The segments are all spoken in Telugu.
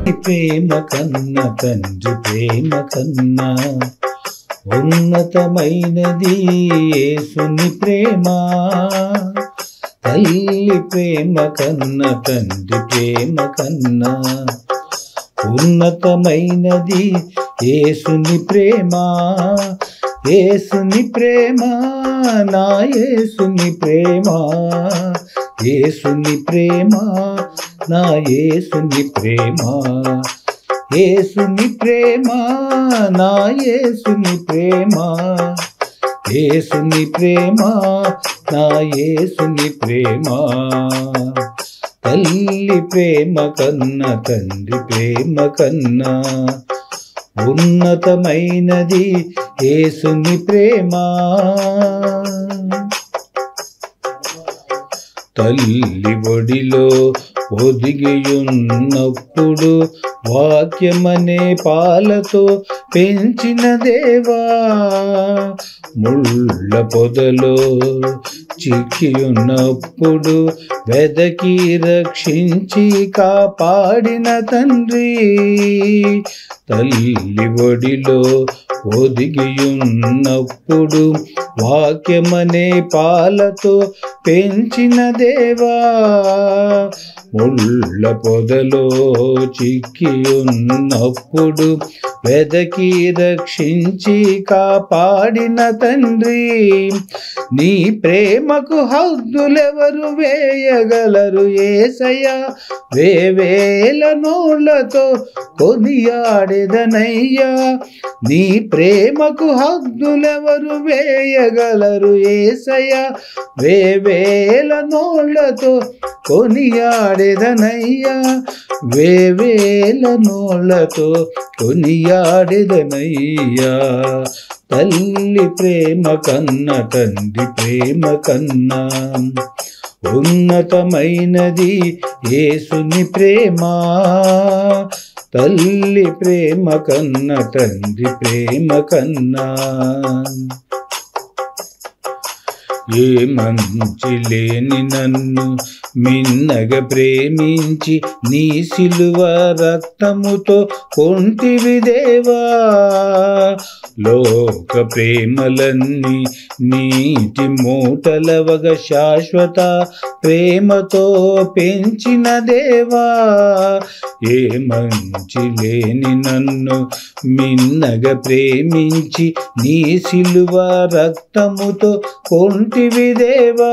ప్రేమ కన్నా తండ్రి ప్రేమ కన్నా ఉన్నతమైనది యేసుని ప్రేమ తల్లి ప్రేమ కన్నా తండ్రి ప్రేమ కన్నా ఉన్నతమైనది యేసుని ప్రేమ యేసుని ప్రేమ నా యేసుని ప్రేమ యేసుని ప్రేమ నా యేసుని ప్రేమ యేసుని ప్రేమ నా యేసుని ప్రేమ యేసుని ప్రేమ నా యేసుని ప్రేమ తల్లి ప్రేమ కన్నా తండ్రి ప్రేమ కన్నా ఉన్నతమైనది యేసుని ప్రేమ తల్లి ఒడిలో ఒదిగియున్నప్పుడు వాక్యమనే పాలతో పెంచిన దేవా ముళ్ళ పొదలో చిక్కియున్నప్పుడు వెదకి రక్షించి కాపాడిన తండ్రి తల్లి ఒడిలో ఒదిగియున్నప్పుడు వాక్యమనే పాలతో పెంచిన దేవా ముళ్ళ పొదలో చిక్కి ఉన్నప్పుడు వెదకి రక్షించి కాపాడిన తండ్రి నీ ప్రేమకు హద్దులెవరు వేయగలరు ఏసయ్యా వేవేల నోళ్లతో కొనియాడెదనయ్యా నీ ప్రేమకు హద్దులెవరు వేయగలరు ఏసయ్యా వేవేల నోళ్లతో కొనియాడెదనయ్యా వేవేల నోళ్లతో కొనియాడెదనయ్యా తల్లి ప్రేమ కన్నా తండ్రి ప్రేమ కన్నా ఉన్నతమైనది యేసుని ప్రేమ తల్లి ప్రేమ కన్నా తండ్రి ప్రేమ కన్నా ఏ మంచి లేని నన్ను మిన్నగా ప్రేమించి నీ సిలువ రక్తముతో కొంటివి దేవా లోక ప్రేమలన్నీ నీటి మూటలవగ శాశ్వత ప్రేమతో పెంచిన దేవా ఏ మంచి లేని నన్ను మిన్నగా ప్రేమించి నీ సిలువ రక్తముతో కొంటివి దేవా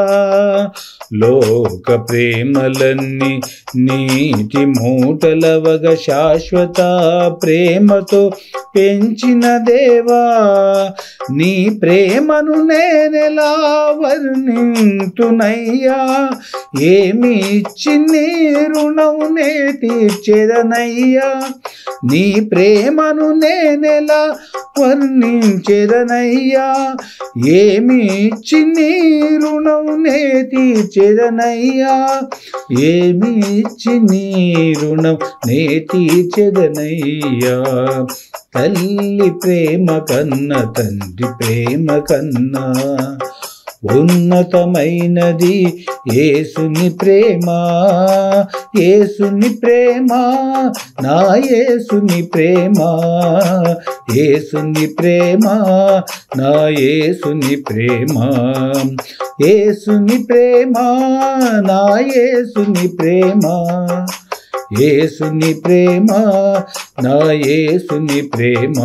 లోక ప్రేమలన్నీ నీటి మూటలవగ శాశ్వత ప్రేమతో పెంచిన దేవా నీ ప్రేమను నేనెలా వర్ణింతునయ్యా ఏమి ఇచ్చి నీ రుణం నే తీర్చెదనయ్యా నీ ప్రేమను నేనెలా వర్ణించెదనయ్యా ఏమి ఇచ్చి నీ రుణం నే తీర్చెదనయ్యా ఏమి ఇచ్చి నీ రుణం నే తీర్చెదనయ్యా తల్లి ప్రేమ కన్నా తండ్రి ప్రేమ కన్నా ఉన్నతమైనది యేసుని ప్రేమ యేసుని ప్రేమ నా యేసుని ప్రేమ యేసుని ప్రేమ నా యేసుని ప్రేమ యేసుని ప్రేమ నా యేసుని ప్రేమ యేసుని ప్రేమ నా యేసుని ప్రేమ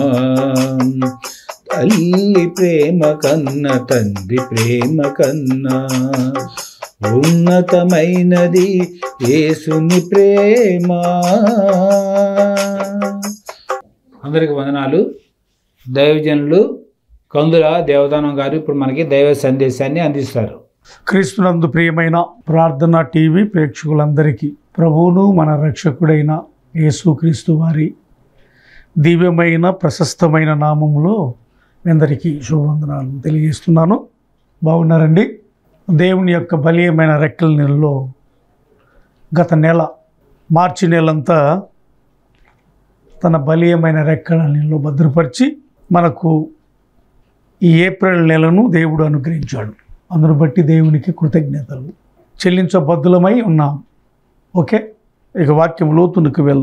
తల్లి ప్రేమ కన్నా తండ్రి ప్రేమ కన్నా ఉన్నతమైనది యేసుని ప్రేమ అందరికి వందనాలు దైవజనులు కందుల దేవదానం గారు ఇప్పుడు మనకి దైవ సందేశాన్ని అందిస్తారు క్రీస్తునందు ప్రియమైన ప్రార్థన టీవీ ప్రేక్షకులందరికీ ప్రభువును మన రక్షకుడైన యేసుక్రీస్తు వారి దివ్యమైన ప్రశస్తమైన నామములో మీ అందరికీ శుభవందనాలు తెలియజేస్తున్నాను బాగున్నారండి దేవుని యొక్క బలీయమైన రెక్కల నెలలో గత నెల మార్చి నెలంతా తన బలీయమైన రెక్కల నెలలో భద్రపరిచి మనకు ఈ ఏప్రిల్ నెలను దేవుడు అనుగ్రహించాడు అందును బట్టి దేవునికి కృతజ్ఞతలు చెల్లించబద్దులమై ఉన్నాం ఓకే ఇక వాక్యం లోతునికి వెళ్దాం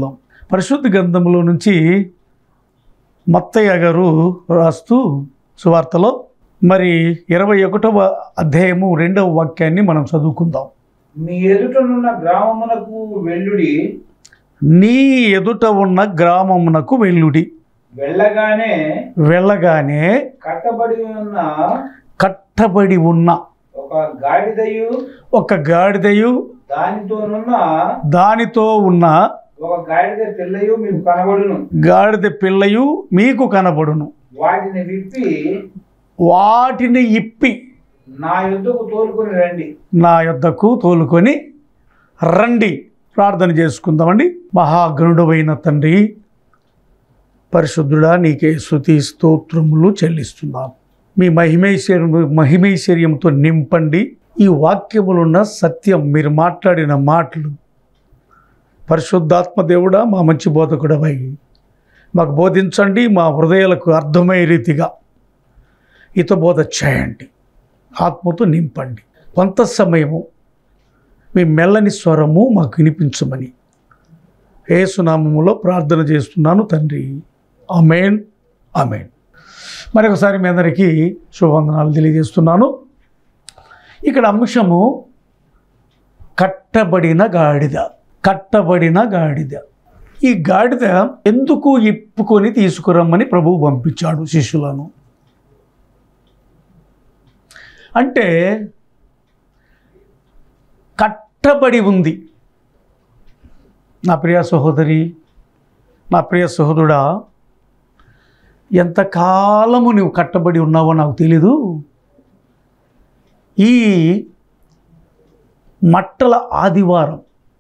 పరిశుద్ధ గ్రంథంలో నుంచి మత్తయ్య గారు రాస్తూ సువార్తలో మరి ఇరవై ఒకటవ అధ్యాయము రెండవ వాక్యాన్ని మనం చదువుకుందాం మీ ఎదుటనున్న గ్రామమునకు వెళ్ళుడి నీ ఎదుట ఉన్న గ్రామమునకు వెళ్ళుడి వెళ్ళగానే వెళ్ళగానే కట్టబడి ఉన్న కట్టబడి ఉన్న ఒక గాడిదయు ఒక గాడిదయు దానితోనున్న దానితో ఉన్న ఒక గాడిద పిల్లయు మీకు కనబడును గాడిద పిల్లయు మీకు కనబడును వాటిని విప్పి వాటిని ఇప్పి నా యుద్ధకు తోలుకొని రండి నా యొద్దకు తోలుకొని రండి ప్రార్థన చేసుకుందామండి మహాగణుడమైన తండ్రి పరిశుద్ధుడా నీకే స్థుతి స్తోత్రములు చెల్లిస్తున్నాం మీ మహిమైశ్వర్యము మహిమైశ్వర్యంతో నింపండి ఈ వాక్యములున్న సత్యం మీరు మాట్లాడిన మాటలు పరిశుద్ధాత్మ దేవుడా మా మంచి బోధకుడవై మాకు బోధించండి మా హృదయాలకు అర్థమయ్యే రీతిగా హితబోధ చేయండి ఆత్మతో నింపండి కొంత సమయము మీ మెల్లని స్వరము మాకు వినిపించమని ఏసునామములో ప్రార్థన చేస్తున్నాను తండ్రి అమేన్ అమేన్ మరొకసారి మీ అందరికీ శుభవందనాలు తెలియజేస్తున్నాను ఇక్కడ అంశము కట్టబడిన గాడిద కట్టబడిన గాడిద ఈ గాడిద ఎందుకు ఇప్పుకొని తీసుకురమ్మని ప్రభువు పంపించాడు శిష్యులను అంటే కట్టబడి ఉంది నా ప్రియ సహోదరి నా ప్రియ సహోదరుడా ఎంతకాలము నువ్వు కట్టబడి ఉన్నావో నాకు తెలీదు ఈ మట్టల ఆదివారం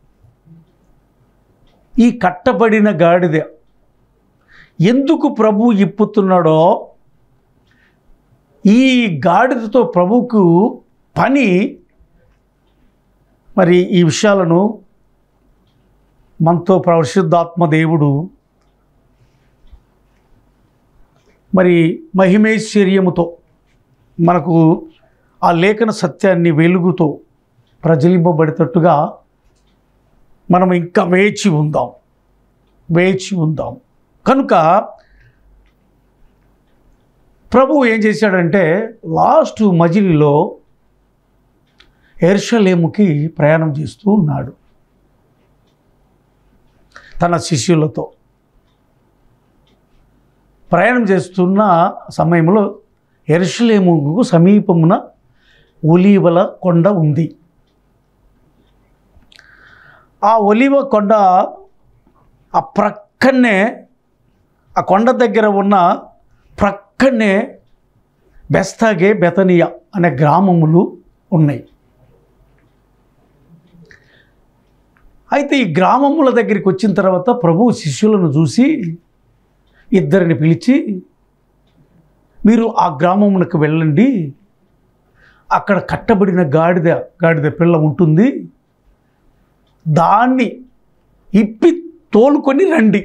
ఈ కట్టబడిన గాడిద ఎందుకు ప్రభు ఇప్పుతున్నాడో ఈ గాడిదతో ప్రభువుకు పని మరి ఈ విషయాలను మనతో పరిశుద్ధాత్మ దేవుడు మరి మహిమేశ్వర్యముతో మనకు ఆ లేఖన సత్యాన్ని వెలుగుతో ప్రజలింపబడేటట్టుగా మనం ఇంకా వేచి ఉందాం వేచి ఉందాం కనుక ప్రభు ఏం చేశాడంటే లాస్ట్ మజిలీలో ఎర్షలేముకి ప్రయాణం చేస్తూ ఉన్నాడు తన శిష్యులతో ప్రయాణం చేస్తున్న సమయంలో ఎరుషలేముకు సమీపమున ఒలీవల కొండ ఉంది ఆ ఒలివ కొండ ఆ ప్రక్కనే ఆ కొండ దగ్గర ఉన్న ప్రక్కనే బెస్తాగే బెతనియా అనే గ్రామములు ఉన్నాయి అయితే ఈ గ్రామముల దగ్గరికి వచ్చిన తర్వాత ప్రభు శిష్యులను చూసి ఇద్దరిని పిలిచి మీరు ఆ గ్రామమునకు వెళ్ళండి అక్కడ కట్టబడిన గాడిద గాడిద పిల్ల ఉంటుంది దాన్ని ఇప్పి తోలుకొని రండి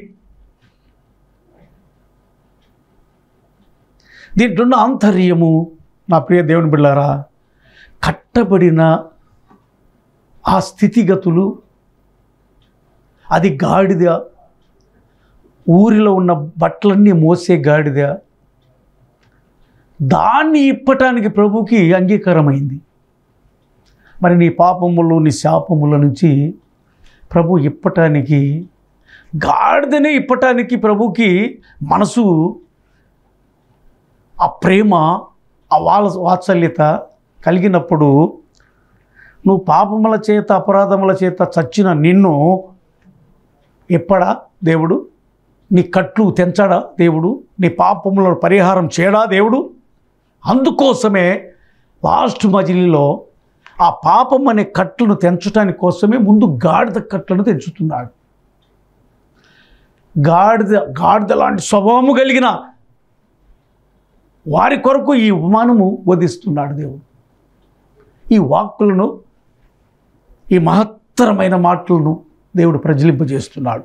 దీంట్లో ఉన్న ఆంతర్యము నా ప్రియ దేవుని బిళ్ళారా కట్టబడిన ఆ స్థితిగతులు అది గాడిద ఊరిలో ఉన్న బట్టలన్నీ మోసే గాడిద దాన్ని ఇప్పటానికి ప్రభుకి అంగీకారమైంది మరి నీ పాపములు నీ శాపముల నుంచి ప్రభు ఇప్పటానికి గాడిదనే ఇప్పటానికి ప్రభుకి మనసు ఆ ప్రేమ ఆ వాళ్ళ వాత్సల్యత కలిగినప్పుడు నువ్వు పాపముల చేత అపరాధముల చేత చచ్చిన నిన్ను ఎప్పడా దేవుడు నీ కట్లు తెంచడా దేవుడు నీ పాపములను పరిహారం చేయడా దేవుడు అందుకోసమే లాస్ట్ మజిలీలో ఆ పాపం అనే కట్లను తెంచడానికి కోసమే ముందు గాడిద కట్లను తెంచుతున్నాడు గాడిద గాడిద లాంటి స్వభావము కలిగిన వారి కొరకు ఈ ఉపమానము బోధిస్తున్నాడు దేవుడు ఈ వాక్కులను ఈ మహత్తరమైన మాటలను దేవుడు ప్రజలింపజేస్తున్నాడు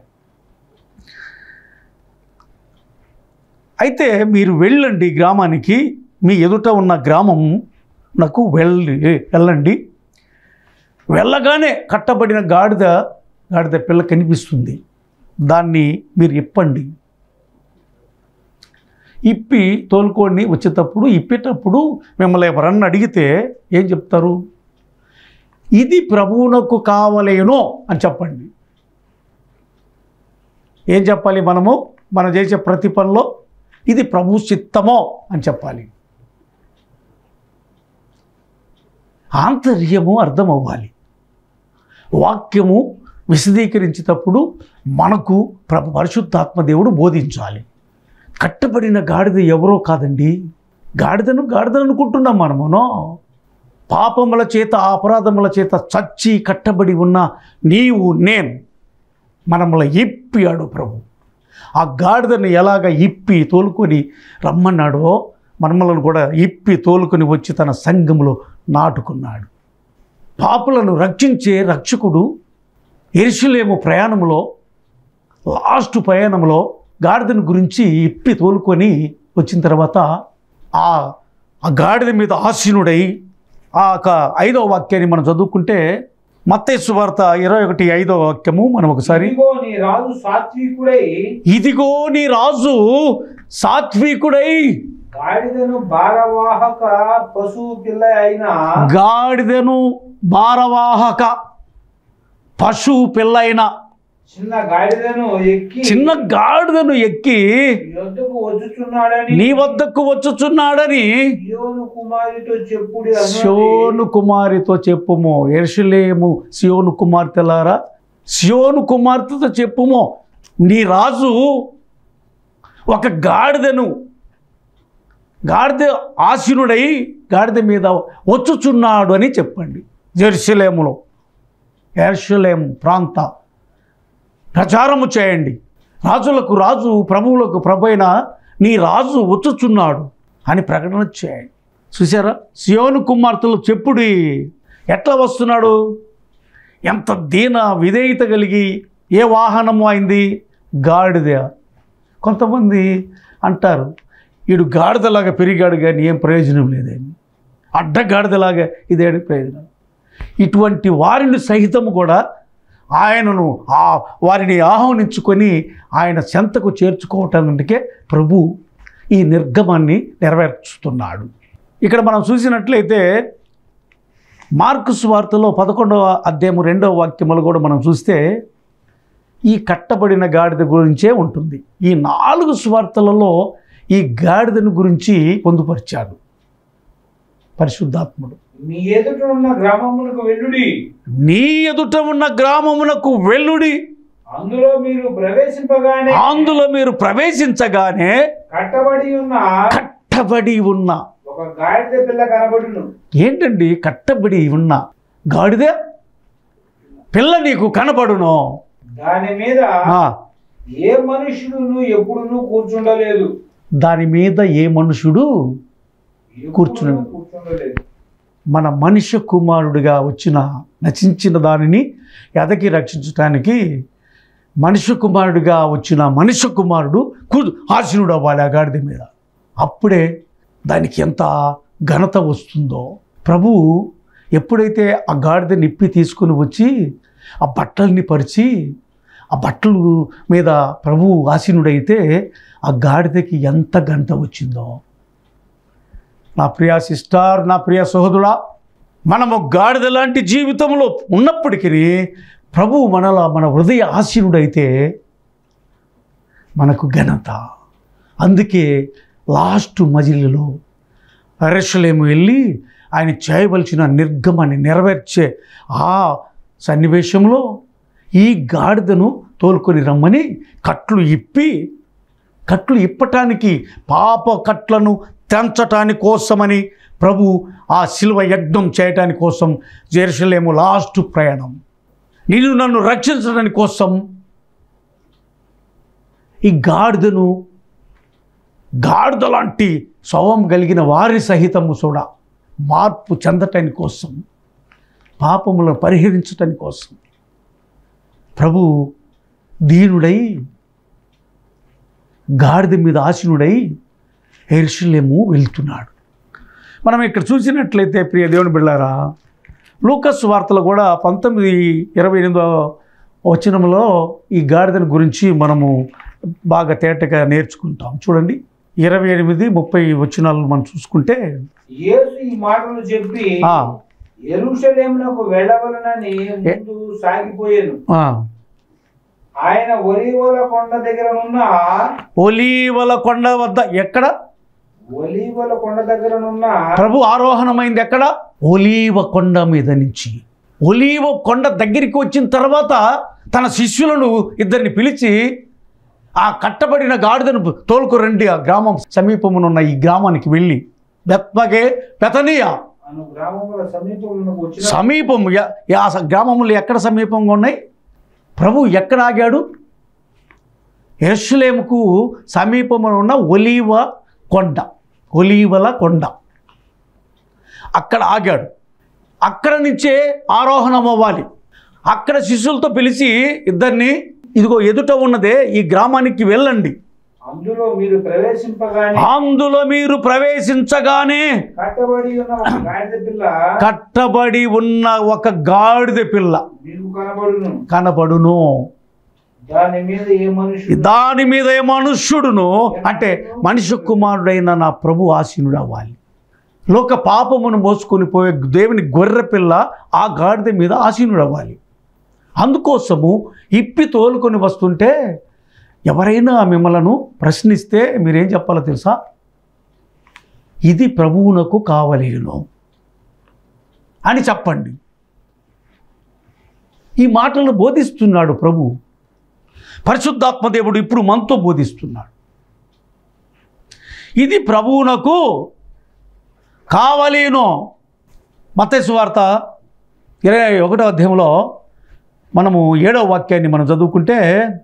అయితే మీరు వెళ్ళండి గ్రామానికి మీ ఎదుట ఉన్న గ్రామం నాకు వెళ్ళి వెళ్ళండి వెళ్ళగానే కట్టబడిన గాడిద గాడిద పిల్ల కనిపిస్తుంది దాన్ని మీరు ఇప్పండి ఇప్పి తోలుకోండి వచ్చేటప్పుడు ఇప్పేటప్పుడు మిమ్మల్ని ఎవరన్నా అడిగితే ఏం చెప్తారు ఇది ప్రభువునకు కావలేనో అని చెప్పండి ఏం చెప్పాలి మనము మనం చేసే ప్రతి పనిలో ఇది ప్రభు చిత్తమో అని చెప్పాలి ఆంతర్యము అర్థమవ్వాలి వాక్యము విశదీకరించేటప్పుడు మనకు ప్రభు పరిశుద్ధాత్మ దేవుడు బోధించాలి కట్టబడిన గాడిద ఎవరో కాదండి గాడిదను గాడిదను అనుకుంటున్నాం మనమునో పాపముల చేత అపరాధముల చేత చచ్చి కట్టబడి ఉన్న నీవు నేను మనముల ఇప్పాడు ప్రభు ఆ గాడిదను ఎలాగ ఇప్పి తోలుకొని రమ్మన్నాడో మనమలను కూడా ఇప్పి తోలుకొని వచ్చి తన సంఘంలో నాటుకున్నాడు పాపులను రక్షించే రక్షకుడు ఎరుషులేము ప్రయాణంలో లాస్ట్ ప్రయాణంలో గాడిదను గురించి ఇప్పి తోలుకొని వచ్చిన తర్వాత ఆ ఆ గాడిద మీద ఆసీనుడై ఆ యొక్క ఐదవ వాక్యాన్ని మనం చదువుకుంటే మత్తయి వార్త ఇరవై ఒకటి ఐదవ వాక్యము మనం ఒకసారి ఇదిగో నీ రాజు సాత్వికుడై ఇదిగో నీ రాజు సాత్వికుడై గాడిదను భారవాహక పశువు పిల్ల అయిన గాడిదను భారవాహక పశువు పిల్లైన చిన్న గాడిదను ఎక్కి చిన్న గాడిదను ఎక్కి యొద్దకు వచ్చుచున్నాడని నీ వద్దకు వచ్చుచున్నాడని సియోను కుమారితో చెప్పుడి అన్నది. సియోను కుమారితో చెప్పుము ఎర్షలేము సియోను కుమార్తెలారా సియోను కుమార్తెతో చెప్పుము నీ రాజు ఒక గాడిదను గాడిద ఆసీనుడై గాడిద మీద వచ్చుచున్నాడు అని చెప్పండి జెరూసలేములో ఎర్షలేం ప్రాంత ప్రచారము చేయండి రాజులకు రాజు ప్రభువులకు ప్రభు అయిన నీ రాజు వచ్చుచున్నాడు అని ప్రకటన చేయండి చూసారా సియోను కుమార్తెలు చెప్పుడి ఎట్లా వస్తున్నాడు ఎంత దీన విధేయత కలిగి ఏ వాహనము అయింది గాడిద కొంతమంది అంటారు వీడు గాడిదలాగా పెరిగాడు కానీ ఏం ప్రయోజనం లేదని అడ్డ గాడిదలాగా ఇదేడు ప్రయోజనం ఇటువంటి వారిని సహితము కూడా ఆయనను ఆ వారిని ఆహ్వానించుకొని ఆయన చెంతకు చేర్చుకోవటానికే ప్రభు ఈ నిర్గమాన్ని నెరవేర్చుతున్నాడు ఇక్కడ మనం చూసినట్లయితే మార్కు స్వార్తలో పదకొండవ అధ్యాయము రెండవ వాక్యములు కూడా మనం చూస్తే ఈ కట్టబడిన గాడిద గురించే ఉంటుంది ఈ నాలుగు స్వార్థలలో ఈ గాడిదను గురించి పొందుపరిచాడు పరిశుద్ధాత్ముడు మీ ఎదుట ఉన్న గ్రామములకు వెళ్ళుడి నీ ఎదుట ఉన్న గ్రామమునకు వెల్లుడి అందులో మీరు ప్రవేశింపగానే అందులో మీరు ప్రవేశించగానే కట్టబడి ఉన్న కట్టబడి ఉన్న ఒక గాడిద పిల్ల కనబడును ఏంటండి కట్టబడి ఉన్న గాడిద పిల్ల నీకు కనబడును దాని మీద ఆ, ఏ మనుషుడును ఎప్పుడునూ కూర్చుండలేదు దాని మీద ఏ మనుషుడు ఎప్పుడునూ కూర్చుండలేదు. కూర్చుండలేదు మన మనుష్య కుమారుడిగా వచ్చిన నచించిన దానిని ఎదకి రక్షించడానికి మనుష్య కుమారుడిగా వచ్చిన మనుష్య కుమారుడు కు ఆశీనుడు అవ్వాలి ఆ గాడిద మీద అప్పుడే దానికి ఎంత ఘనత వస్తుందో ప్రభువు ఎప్పుడైతే ఆ గాడిద నిప్పి తీసుకుని వచ్చి ఆ బట్టల్ని పరిచి ఆ బట్టలు మీద ప్రభువు ఆసీనుడైతే ఆ గాడిదకి ఎంత ఘనత వచ్చిందో నా ప్రియ సిస్టర్ నా ప్రియ సహోదరుడా మనము గాడిద లాంటి జీవితంలో ఉన్నప్పటికీ ప్రభు మనల మన హృదయ ఆసీనుడైతే మనకు ఘనత అందుకే లాస్ట్ మజిలీలో అరెస్టులేము వెళ్ళి ఆయన చేయవలసిన నిర్గమాన్ని నెరవేర్చే ఆ సన్నివేశంలో ఈ గాడిదను తోలుకొని రమ్మని కట్లు ఇప్పి కట్లు ఇప్పటానికి పాప కట్లను తెంచటాని కోసమని ప్రభు ఆ శిల్వ యజ్ఞం చేయటాని కోసం జెరూసలేము లాస్ట్ ప్రయాణం నిన్ను నన్ను రక్షించడానికి కోసం ఈ గాడిదను గాడిద లాంటి స్వభావం కలిగిన వారి సహితము చూడ మార్పు చెందటాని కోసం పాపములను పరిహరించటాని కోసం ప్రభు దీనుడై గాడిద మీద ఆసీనుడై ఎరుషులేము వెళ్తున్నాడు మనం ఇక్కడ చూసినట్లయితే ప్రియ దేవుని బిళ్ళారా లూకస్ వార్తలు కూడా పంతొమ్మిది ఇరవై ఎనిమిదో వచనంలో ఈ గాడిదల గురించి మనము బాగా తేటగా నేర్చుకుంటాం చూడండి ఇరవై ఎనిమిది ముప్పై వచనాలు మనం చూసుకుంటే యేసు ఈ మాటలు చెప్పి ఆ, ఎరుషలేమునకు వెళ్ళవలనని ముందు సాగిపోయాను ఆ, ఆయన ఒలీవల కొండ దగ్గర ఉన్న ఒలీవల కొండ వద్ద ఎక్కడ ఒలీవల కొండ దగ్గరనున్న ప్రభు ఆరోహణమైంది ఎక్కడ ఒలీవ కొండ మీద నుంచి ఒలీవ కొండ దగ్గరికి వచ్చిన తర్వాత తన శిష్యులను ఇద్దరిని పిలిచి ఆ కట్టబడిన గాడిదను తోలుకురండి ఆ గ్రామం సమీపమునున్న ఈ గ్రామానికి వెళ్ళి బెత్మగే బెతనియా అను గ్రామముల సమీపంలో వచ్చిన సమీపం య- ఆ స- గ్రామములు ఎక్కడ సమీపంగా ఉన్నాయి ప్రభు ఎక్కడ ఆగాడు ఎరుషులేముకు సమీపమున ఉన్న ఒలీవ కొండ ఒలీవల కొండ అక్కడ ఆగాడు అక్కడ నుంచే ఆరోహణం అవ్వాలి అక్కడ శిష్యులతో పిలిచి ఇద్దరిని ఇదిగో ఎదుట ఉన్నదే ఈ గ్రామానికి వెళ్ళండి అందులో మీరు ప్రవేశింపగానే అందులో మీరు ప్రవేశించగానే కట్టబడి ఉన్న ఒక గాడిద పిల్ల కట్టబడి ఉన్న ఒక గాడిద పిల్ల మీకు కనబడును కనబడును దాని మీద ఏ మనుషుడు దాని మీద ఏ మనుష్యుడును అంటే మనిషి కుమారుడైన నా ప్రభు ఆసీనుడు అవ్వాలి లోక పాపమును మోసుకొని పోయే దేవుని గొర్రె పిల్ల ఆ గాడిద మీద ఆసీనుడు అవ్వాలి అందుకోసము ఇప్పి తోలుకొని వస్తుంటే ఎవరైనా మిమ్మలను ప్రశ్నిస్తే మీరేం చెప్పాలో తెలుసా ఇది ప్రభువునకు కావలేను అని చెప్పండి ఈ మాటలను బోధిస్తున్నాడు ప్రభు పరిశుద్ధాత్మదేవుడు ఇప్పుడు మనతో బోధిస్తున్నాడు ఇది ప్రభువునకు కావలేను మత్తయి వార్త ఇరవై ఒకటో అధ్యాయంలో మనము ఏడవ వాక్యాన్ని మనం చదువుకుంటే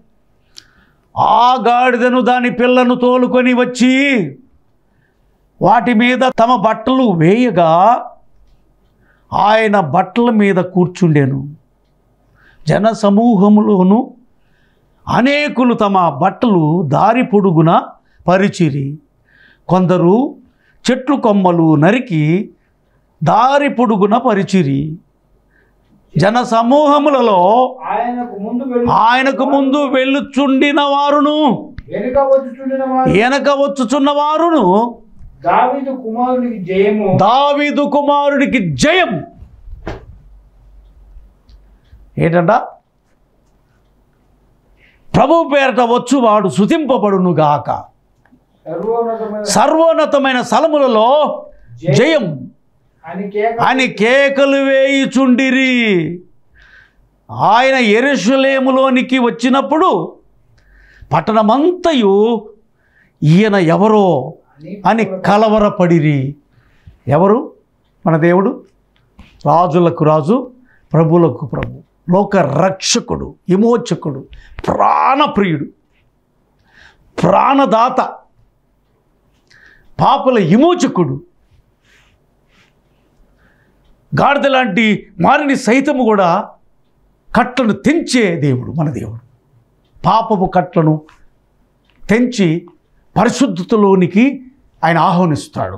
ఆ గాడిదను దాని పిల్లను తోలుకొని వచ్చి వాటి మీద తమ బట్టలు వేయగా ఆయన బట్టల మీద కూర్చుండెను జన సమూహములోను అనేకులు తమ బట్టలు దారి పొడుగున పరిచిరి కొందరు చెట్లు కొమ్మలు నరికి దారి పొడుగున పరిచిరి జన సమూహములలో ఆయనకు ముందు వెళ్ళు ఆయనకు ముందు వెళ్ళుచుండిన వారును వెనుక వచ్చుచుండిన వారు వెనక వచ్చుచున్న వారును దావీదు కుమారునికి జయము దావీదు కుమారుడికి జయం ఏంటంట ప్రభు పేరట వచ్చువాడు శుతింపబడును గాక సర్వోన్నతమైన సర్వోన్నతమైన స్థలములలో జయం అని కేక అని కేకలు వేయుచుండిరి ఆయన ఎరుషలేములోనికి వచ్చినప్పుడు పట్టణమంతయు ఈయన ఎవరో అని కలవరపడిరి ఎవరు మన దేవుడు రాజులకు రాజు ప్రభులకు ప్రభు లోక రక్షకుడు విమోచకుడు ప్రాణప్రియుడు ప్రాణదాత పాపల విమోచకుడు గాడిద లాంటి మారిని సైతము కూడా కట్లను తెంచే దేవుడు మన దేవుడు పాపపు కట్లను తెంచి పరిశుద్ధతలోనికి ఆయన ఆహ్వానిస్తాడు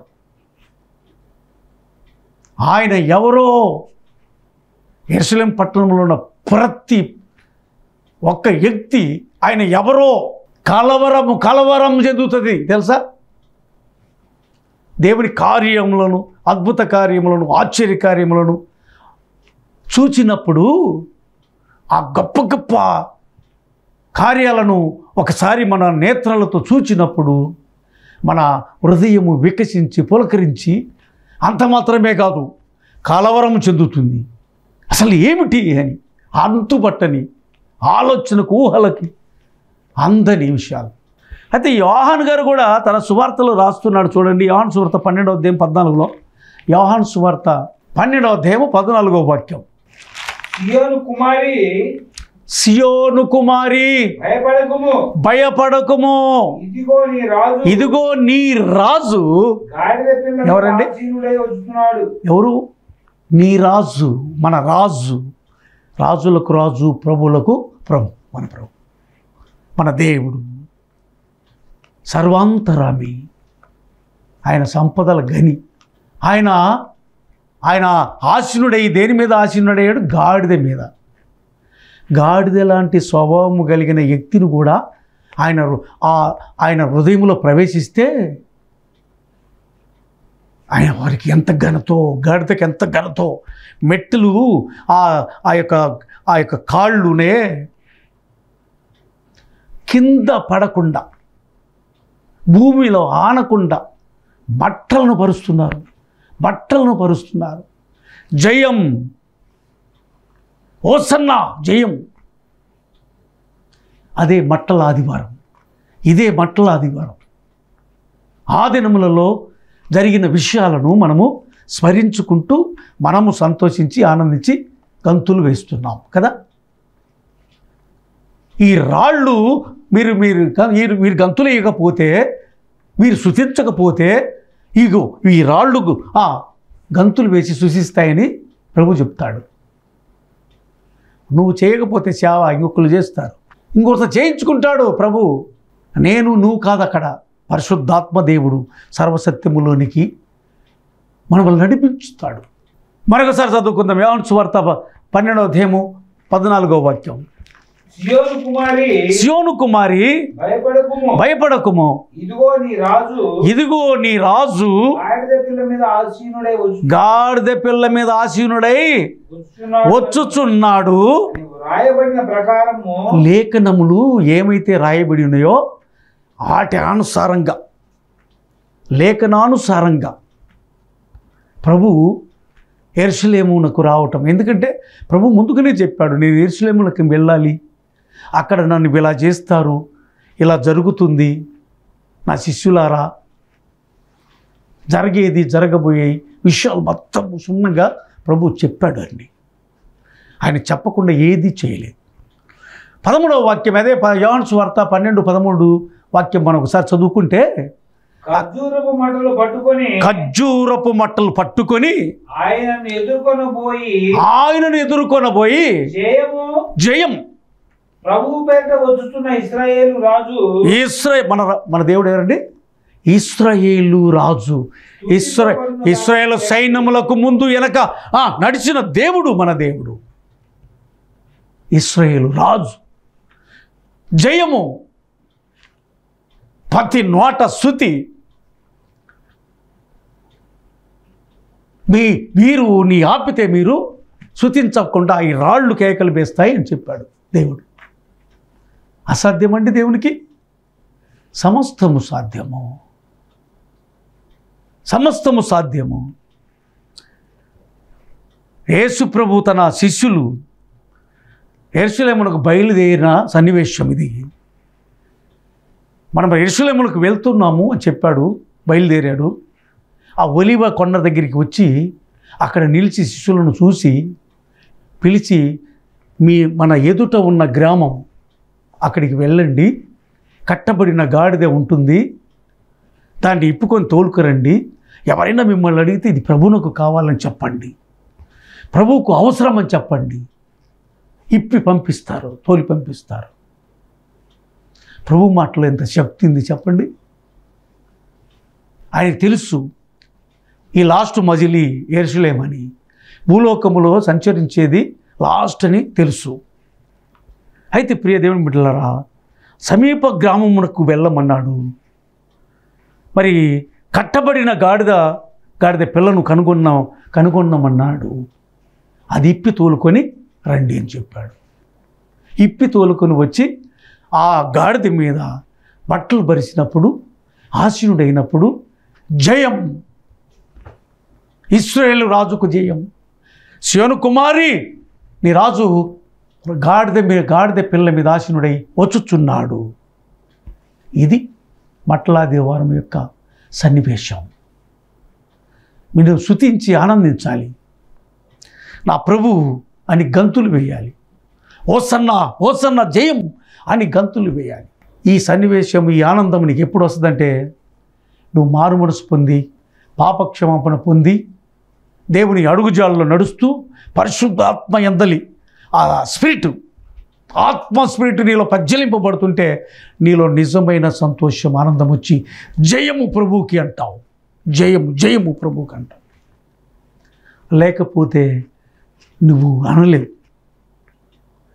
ఆయన ఎవరో ఎరుసలేం పట్టణంలో ఉన్న ప్రతి ఒక్క వ్యక్తి ఆయన ఎవరో కలవరము కలవరం చెందుతుంది తెలుసా దేవుని కార్యములను అద్భుత కార్యములను ఆశ్చర్య కార్యములను చూచినప్పుడు ఆ గొప్ప గొప్ప కార్యాలను ఒకసారి మన నేత్రాలతో చూచినప్పుడు మన హృదయము వికసించి పులకరించి అంత మాత్రమే కాదు కలవరం చెందుతుంది అసలు ఏమిటి అని అంతుబట్టని ఆలోచనకు ఊహలకి అందని విషయాలు అయితే యోహాన్ గారు కూడా తన సువార్తలో రాస్తున్నాడు చూడండి యోహాన్ సువార్త పన్నెండవ అధ్యాయం పద్నాలుగులో యోహాన్ సువార్త పన్నెండవ అధ్యాయం పద్నాలుగో వాక్యం సియోను కుమారి సియోను కుమారి భయపడకుము భయపడకుము ఇదిగో నీ రాజు ఇదిగో నీ రాజు గాడిద పిల్ల ఎవరండి? ఆసీనుడై వస్తున్నాడు ఎవరు నీ రాజు మన రాజు రాజులకు రాజు ప్రభువులకు ప్రభు మన ప్రభు మన దేవుడు సర్వాంతరామి ఆయన సంపదల గని ఆయన ఆయన ఆసీనుడై దేని మీద ఆసీనుడయ్యాడు గాడిద మీద గాడిద లాంటి స్వభావం కలిగిన వ్యక్తిని కూడా ఆయన హృ- ఆ- ఆయన హృదయంలో ప్రవేశిస్తే ఆయన వారికి ఎంత ఘనతో గాడిదకి ఎంత ఘనతో మెట్టులు ఆ ఆ యొక్క ఆ యొక్క కాళ్ళునే కింద పడకుండా భూమిలో ఆనకుండా బట్టలను పరుస్తున్నారు బట్టలను పరుస్తున్నారు జయం ఓసన్న జయం అదే మట్టల ఆదివారం ఇదే మట్టల ఆదివారం ఆ దినములలో జరిగిన విషయాలను మనము స్మరించుకుంటూ మనము సంతోషించి ఆనందించి గంతులు వేస్తున్నాం కదా ఈ రాళ్ళు మీరు మీరు మీరు మీరు గంతులు వేయకపోతే మీరు శుతించకపోతే ఇగో ఈ రాళ్ళు ఆ, గంతులు వేసి శుశిస్తాయని ప్రభు చెప్తాడు నువ్వు చేయకపోతే సేవ ఇంకొకరు చేస్తారు ఇంకొకరు చేయించుకుంటాడు ప్రభు నేను నువ్వు కాదు అక్కడ పరిశుద్ధాత్మ దేవుడు సర్వసత్యములోనికి మనల్ని నడిపించుతాడు మరొకసారి చదువుకుందాం యోహాను సువార్త ప- పన్నెండవ అధ్యాయము పద్నాలుగో వాక్యం సియోను కుమారి సియోను కుమారి భయపడకుము భయపడకుము ఇదిగో నీ రాజు ఇదిగో నీ రాజు గాడిద పిల్ల మీద ఆసీనుడై వచ్చు- గాడిద పిల్ల మీద ఆసీనుడై వచ్చుచున్నాడు వచ్చుచున్నాడు అని రాయబడిన ప్రకారము లేఖనములు ఏమైతే రాయబడి ఉన్నాయో వాటి అనుసారంగా లేఖనానుసారంగా ప్రభు ఎరుసలేమునకు రావటం ఎందుకంటే ప్రభు ముందుగానే చెప్పాడు నేను ఎరుసలేములకు వెళ్ళాలి అక్కడ నన్ను ఇలా చేస్తారు ఇలా జరుగుతుంది నా శిష్యులారా జరిగేది జరగబోయేవి విషయాలు మొత్తం సున్నంగా ప్రభు చెప్పాడు అండి ఆయన చెప్పకుండా ఏది చేయలేదు పదమూడవ వాక్యం అదే ప- యోహాను సువార్త పన్నెండు పదమూడు వాక్యం మనం ఒకసారి చదువుకుంటే ఖర్జూరపు మంటలు పట్టుకొని ఖర్జూరపు మట్టలు పట్టుకొని ఆయనను ఎదుర్కొని పోయి ఆయనను ఎదుర్కొనబోయి జయము జయం ప్రభువు పేరిట వచ్చుతున్న ఇస్రాయేలు రాజు ఇస్రా మన మన దేవుడు ఎవరండి ఇస్రాయేలు రాజు ఇస్రా ఇస్రాయేల్ సైన్యములకు ముందు వెనక ఆ, నడిచిన దేవుడు మన దేవుడు ఇస్రాయేలు రాజు జయము ప్రతి నోట శృతి మీ మీరు నీ ఆపితే మీరు శృతించకుండా ఈ రాళ్ళు కేకలు వేస్తాయి అని చెప్పాడు దేవుడు అసాధ్యమండి దేవునికి సమస్తము సాధ్యము సమస్తము సాధ్యము యేసు ప్రభు తన శిష్యులు ఎరుసలేమునకు బయలుదేరిన సన్నివేశం ఇది మనం ఎరుసలేములకు వెళ్తున్నాము అని చెప్పాడు బయలుదేరాడు ఆ ఒలివ కొండ దగ్గరికి వచ్చి అక్కడ నిలిచి శిష్యులను చూసి పిలిచి మీ మన ఎదుట ఉన్న గ్రామం అక్కడికి వెళ్ళండి కట్టబడిన గాడిద ఉంటుంది దాన్ని ఇప్పుకొని తోలుకురండి ఎవరైనా మిమ్మల్ని అడిగితే ఇది ప్రభువునకు కావాలని చెప్పండి ప్రభువుకు అవసరం అని చెప్పండి ఇప్పి పంపిస్తారు తోలి పంపిస్తారు ప్రభు మాటలో ఎంత శక్తి ఉంది చెప్పండి ఆయనకు తెలుసు ఈ లాస్ట్ మజిలీ ఏర్చులేమని భూలోకములో సంచరించేది లాస్ట్ అని తెలుసు అయితే ప్రియ దేవుని బిడ్డలారా సమీప గ్రామమునకు వెళ్ళమన్నాడు మరి కట్టబడిన గాడిద గాడిద పిల్లను కనుగొన్నాం కనుగొన్నామన్నాడు అది ఇప్పి తోలుకొని రండి అని చెప్పాడు ఇప్పి తోలుకొని వచ్చి ఆ గాడిద మీద బట్టలు భరిసినప్పుడు ఆశీనుడైనప్పుడు జయం ఇస్రాయేలు రాజుకు జయం శివను కుమారి నీ రాజు గాడిద మీద గాడిద పిల్ల మీద ఆశీనుడై వచ్చుచున్నాడు ఇది మట్లాదేవారం యొక్క సన్నివేశం మీరు శృతించి ఆనందించాలి నా ప్రభువు అని గంతులు వేయాలి ఓసన్న ఓసన్న జయం అని గంతులు వేయాలి ఈ సన్నివేశం ఈ ఆనందం నీకు ఎప్పుడు వస్తుందంటే నువ్వు మారు మనసు పొంది పాపక్షమాపణ పొంది దేవుని అడుగుజాలలో నడుస్తూ పరిశుద్ధాత్మ ఎందలి ఆ స్పిరిట్ ఆత్మ స్పిరిట్ నీలో పజ్జలింపబడుతుంటే నీలో నిజమైన సంతోషం ఆనందం వచ్చి జయము ప్రభువుకి అంటావు జయము జయము ప్రభువుకి అంటావు లేకపోతే నువ్వు అనలేవు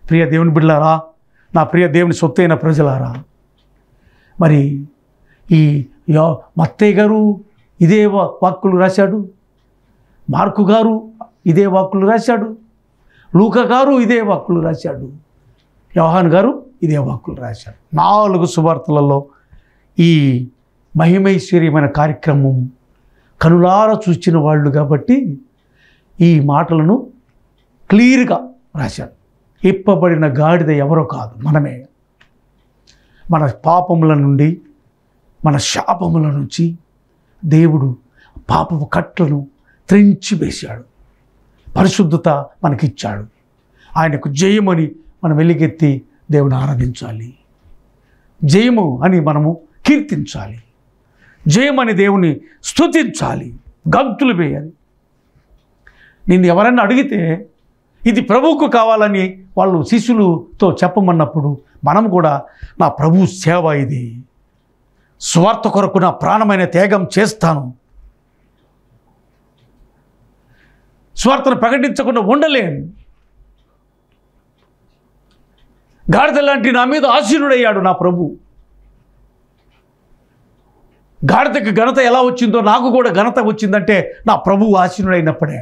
ప్రియ దేవుని బిడ్డలారా నా ప్రియ దేవుని సొత్తైన ప్రజలారా మరి ఈ యో మత్తయ్య గారు ఇదే వా- వాక్కులు రాశాడు మార్కు గారు ఇదే వాక్కులు రాశాడు లూక గారు ఇదే వాక్కులు రాశాడు యోహాన్ గారు ఇదే వాక్కులు రాశాడు నాలుగు సువార్తలలో ఈ మహిమైశ్వర్యమైన కార్యక్రమం కనులార చూసిన వాళ్ళు కాబట్టి ఈ మాటలను క్లియర్గా రాశాడు ఇప్పబడిన గాడిద ఎవరో కాదు మనమే మన పాపముల నుండి మన శాపముల నుంచి దేవుడు పాపపు కట్లను త్రెంచి వేశాడు పరిశుద్ధత మనకిచ్చాడు ఆయనకు జయమని మనం వెలిగెత్తి దేవుని ఆరాధించాలి జయము అని మనము కీర్తించాలి జయమని దేవుని స్తుతించాలి గంతులు వేయాలి నిన్ను ఎవరైనా అడిగితే ఇది ప్రభువుకు కావాలని వాళ్ళు శిష్యులతో చెప్పమన్నప్పుడు మనం కూడా నా ప్రభు సేవ ఇది స్వార్థ కొరకు నా ప్రాణమైన త్యాగం చేస్తాను స్వార్థను ప్రకటించకుండా ఉండలేను గాడిద లాంటి నా మీద ఆశీనుడయ్యాడు నా ప్రభు గాడిదకి ఘనత ఎలా వచ్చిందో నాకు కూడా ఘనత వచ్చిందంటే నా ప్రభువు ఆశీనుడైనప్పుడే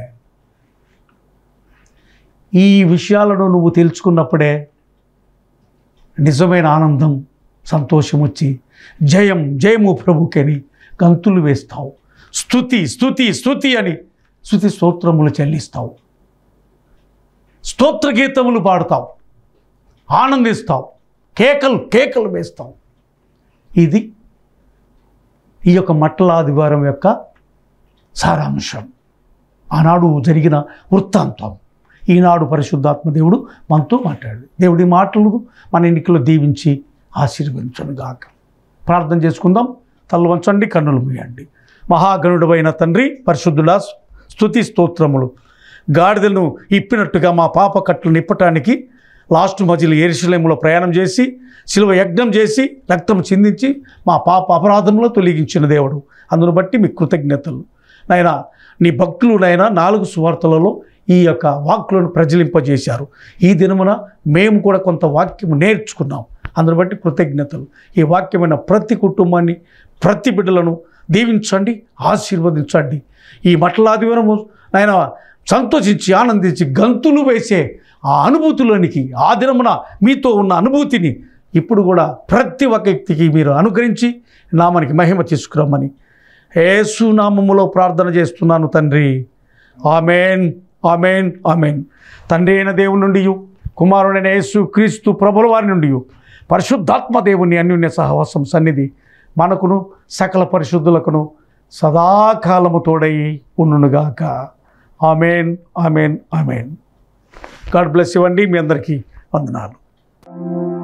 ఈ విషయాలను నువ్వు తెలుసుకున్నప్పుడే నిజమైన ఆనందం సంతోషం వచ్చి జయం జయము ప్రభుకని గంతులు వేస్తావు స్థుతి స్థుతి స్థుతి అని స్థుతి స్తోత్రములు చెల్లిస్తావు స్తోత్ర గీతములు పాడుతావు ఆనందిస్తావు కేకలు కేకలు వేస్తావు ఇది ఈ యొక్క మట్టల ఆదివారం యొక్క సారాంశం ఆనాడు జరిగిన వృత్తాంతం ఈనాడు పరిశుద్ధాత్మ దేవుడు మనతో మాట్లాడు దేవుడి మాటలు మన ఎన్నికలు దీవించి ఆశీర్వదించను గాక ప్రార్థన చేసుకుందాం తల్లు వంచండి కన్నులు మూయండి మహాగణుడైన తండ్రి పరిశుద్ధుల స్తుతి స్తోత్రములు గాడిదలను ఇప్పినట్టుగా మా పాప కట్లు నిప్పటానికి లాస్ట్ మధ్యలో ఏరుశలేములో ప్రయాణం చేసి శిలువ యజ్ఞం చేసి రక్తం చిందించి మా పాప అపరాధంలో తొలగించిన దేవుడు అందును బట్టి మీ కృతజ్ఞతలు నాయన నీ భక్తులు నాయన నాలుగు సువార్తలలో ఈ యొక్క వాక్కులను ప్రజలింపజేశారు ఈ దినమున మేము కూడా కొంత వాక్యము నేర్చుకున్నాం అందును బట్టి కృతజ్ఞతలు ఈ వాక్యమైన ప్రతి కుటుంబాన్ని ప్రతి బిడ్డలను దీవించండి ఆశీర్వదించండి ఈ మటలాదివరము నాయన సంతోషించి ఆనందించి గంతులు వేసే ఆ అనుభూతులోనికి ఆ దినమున మీతో ఉన్న అనుభూతిని ఇప్పుడు కూడా ప్రతి ఒక్క వ్యక్తికి మీరు అనుగ్రహించి నామానికి మహిమ తీసుకురమ్మని యేసు నామములో ప్రార్థన చేస్తున్నాను తండ్రి ఆమెన్ ఆమెన్ ఆమెన్ తండ్రి అయిన దేవుని నుండి కుమారుడైన యేసు క్రీస్తు ప్రభుల వారి నుండి పరిశుద్ధాత్మ దేవుని అన్యున్య సహవాసం సన్నిధి మనకును సకల పరిశుద్ధులకును సదాకాలము తోడై ఉండునుగాక amen amen amen God bless ఇవ్వండి మీ అందరికీ వందనాలు